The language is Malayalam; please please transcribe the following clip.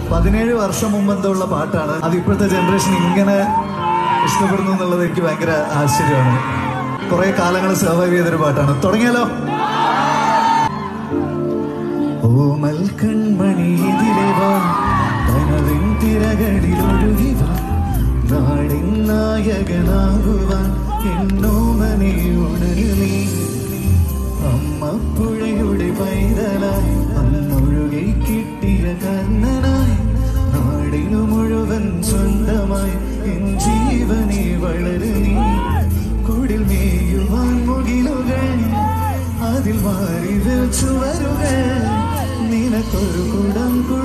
പതിനേഴ് വർഷം മുമ്പ് എന്തോ ഉള്ള പാട്ടാണ് അത് ഇപ്പോഴത്തെ ജനറേഷൻ ഇങ്ങനെ ഇഷ്ടപ്പെടുന്നു എന്നുള്ളത് എനിക്ക് ഭയങ്കര ആശ്ചര്യമാണ് കുറെ കാലങ്ങൾ സർവൈവ് ചെയ്തൊരു പാട്ടാണ് തുടങ്ങിയാലോ ഓമൽ കൺമണി ഇതിലെ വാ കനവിൻ തിരകളിൽ ഒഴുകി വാ നാടിൻ നായകനാകുവാൻ എന്നോമനെ ഉണരുമേ അമ്മപ്പുഴയുടെ പൈതലായി അന്നൊഴുകി കിട്ടിയ കണ്ണനായി നാടിനു മുഴുവൻ സ്വന്തമായി എൻ ജീവനെ വളരു നീ കുടിൽ മേയുവാൻ മുകിലുകൾ അതിൽ മാറി ചുവരുകൾ നിനക്കൊരു കുടം